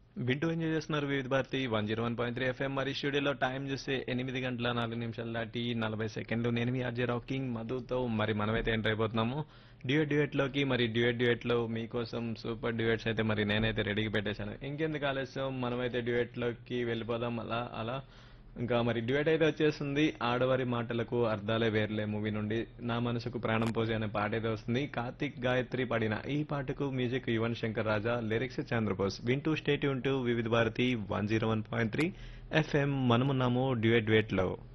వింటూ ఎంజాయ్ చేస్తున్నారు Vividh Bharati one zero one point three FM మరి స్టూడియోలో టైం చూస్తే ఎనిమిది గంటల నాలుగు నిమిషాలు దాటి నలభై సెకండ్లు నేను మీ ఆర్జే రాకింగ్ మధుతో మరి మనమైతే ఎంటర్ అయిపోతున్నాము డ్యూయట్ డ్యూయట్ లోకి మరి డ్యూయట్ డ్యూయట్ లో మీకోసం సూపర్ డ్యూయట్స్ అయితే మరి నేనైతే రెడీగా పెట్టేశాను ఇంకెందుకు ఆలస్యం మనమైతే డ్యూయట్ లోకి వెళ్ళిపోదాం అలా అలా ఇంకా మరి డ్యూయట్ అయితే వచ్చేస్తుంది ఆడవారి మాటలకు అర్థాలే వేర్లే మూవీ నుండి నా మనసుకు ప్రాణం పోసే అనే పాట అయితే వస్తుంది కార్తిక్ గాయత్రి పాడిన ఈ పాటకు మ్యూజిక్ యువన్ శంకర్ రాజా లిరిక్స్ చంద్రబోస్ వింటూ స్టేట్ ఉంటూ Vividh Bharati one zero one point three FM మనమున్నాము డ్యూయట్ డ్యూయట్ లో